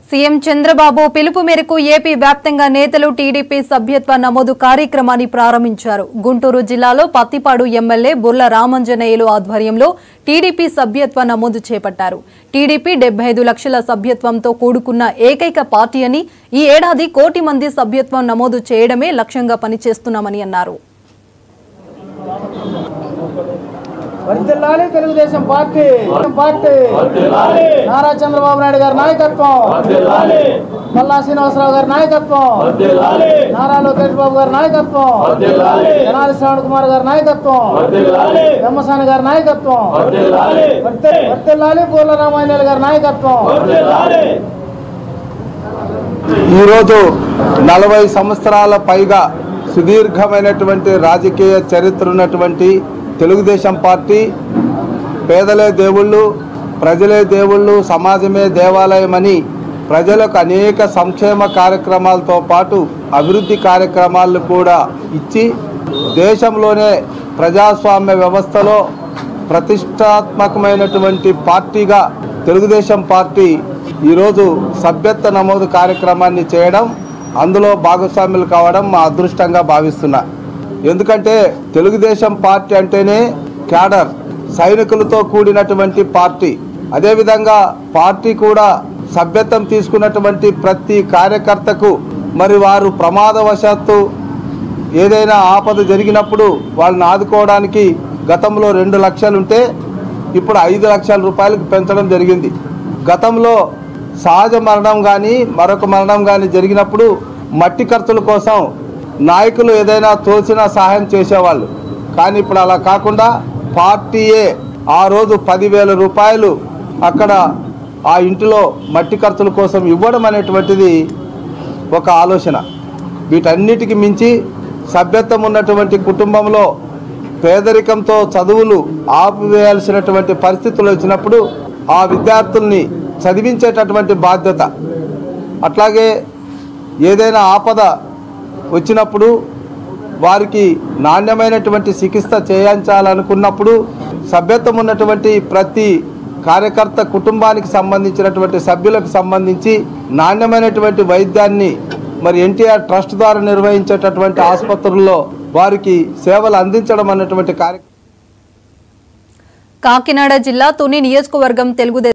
CM Chandrababu పిలుపు మేరకు AP వ్యాప్తంగా నేతలు టీడీపీ సభ్యత్వ నమోదు కార్యక్రమాన్ని ప్రారంభించారు గుంటూరు జిల్లాలో పత్తిపాడు ఎమ్మెల్యే బుర్ల రామంజనేయులు ఆధ్వర్యంలో టీడీపీ సభ్యత్వ నమోదు చేపట్టారు టీడీపీ డెబ్బై ఐదు లక్షల సభ్యత్వంతో కూడుకున్న ఏకైక పార్టీ అని ఈ ఏడాది కోటి మంది సభ్యత్వం నమోదు చేయడమే లక్ష్యంగా పనిచేస్తున్నామని అన్నారు వర్ధిల్లాలి తెలుగుదేశం పార్టీ పార్టీ నారా చంద్రబాబు నాయుడు గారి నాయకత్వం మల్లా శ్రీనివాసరావు గారి నాయకత్వం నారా లోకేష్ బాబు గారి నాయకత్వం జనాలి శ్రవణ్ కుమార్ గారి నాయకత్వం బ్రహ్మసాని గారి నాయకత్వం వర్ధి- వర్ధిల్లాలి పూర్ల రామాయణాలు గారి నాయకత్వం ఈరోజు నలభై సంవత్సరాల పైగా సుదీర్ఘమైనటువంటి రాజకీయ చరిత్ర ఉన్నటువంటి తెలుగుదేశం పార్టీ పేదలే దేవుళ్ళు ప్రజలే దేవుళ్ళు సమాజమే దేవాలయమని ప్రజలకు అనేక సంక్షేమ కార్యక్రమాలతో పాటు అభివృద్ధి కార్యక్రమాలను కూడా ఇచ్చి దేశంలోనే ప్రజాస్వామ్య వ్యవస్థలో ప్రతిష్టాత్మకమైనటువంటి పార్టీగా తెలుగుదేశం పార్టీ ఈరోజు సభ్యత్వ నమోదు కార్యక్రమాన్ని చేయడం అందులో భాగస్వాములు కావడం మా అదృష్టంగా భావిస్తున్నా ఎందుకంటే తెలుగుదేశం పార్టీ అంటేనే క్యాడర్ సైనికులతో కూడినటువంటి పార్టీ అదేవిధంగా పార్టీ కూడా సభ్యత్వం తీసుకున్నటువంటి ప్రతి కార్యకర్తకు మరి వారు ప్రమాదవశాత్తు ఏదైనా ఆపద జరిగినప్పుడు వాళ్ళని ఆదుకోవడానికి గతంలో రెండు లక్షలు ఉంటే ఇప్పుడు ఐదు లక్షల రూపాయలకు పెంచడం జరిగింది గతంలో సహజ మరణం కానీ మరొక మరణం కానీ జరిగినప్పుడు మట్టి ఖర్చుల కోసం నాయకులు ఏదైనా తోచిన సహాయం చేసేవాళ్ళు కానీ ఇప్పుడు అలా కాకుండా పార్టీయే ఆ రోజు పదివేల రూపాయలు అక్కడ ఆ ఇంటిలో మట్టి ఖర్చుల కోసం ఇవ్వడం అనేటువంటిది ఒక ఆలోచన వీటన్నిటికి మించి సభ్యత్వం ఉన్నటువంటి కుటుంబంలో పేదరికంతో చదువులు ఆపివేయాల్సినటువంటి పరిస్థితులు వచ్చినప్పుడు ఆ విద్యార్థుల్ని చదివించేటటువంటి బాధ్యత అట్లాగే ఏదైనా ఆపద వచ్చినప్పుడు వారికి నాణ్యమైనటువంటి చికిత్స చేయించాలనుకున్నప్పుడు సభ్యత్వం ఉన్నటువంటి ప్రతి కార్యకర్త కుటుంబానికి సంబంధించినటువంటి సభ్యులకు సంబంధించి నాణ్యమైనటువంటి వైద్యాన్ని మరి ఎన్టీఆర్ ట్రస్ట్ ద్వారా నిర్వహించేటటువంటి ఆసుపత్రుల్లో వారికి సేవలు అందించడం అన్నటువంటి కార్యక్రమం కాకినాడ జిల్లా తుని నియోజకవర్గం తెలుగుదేశం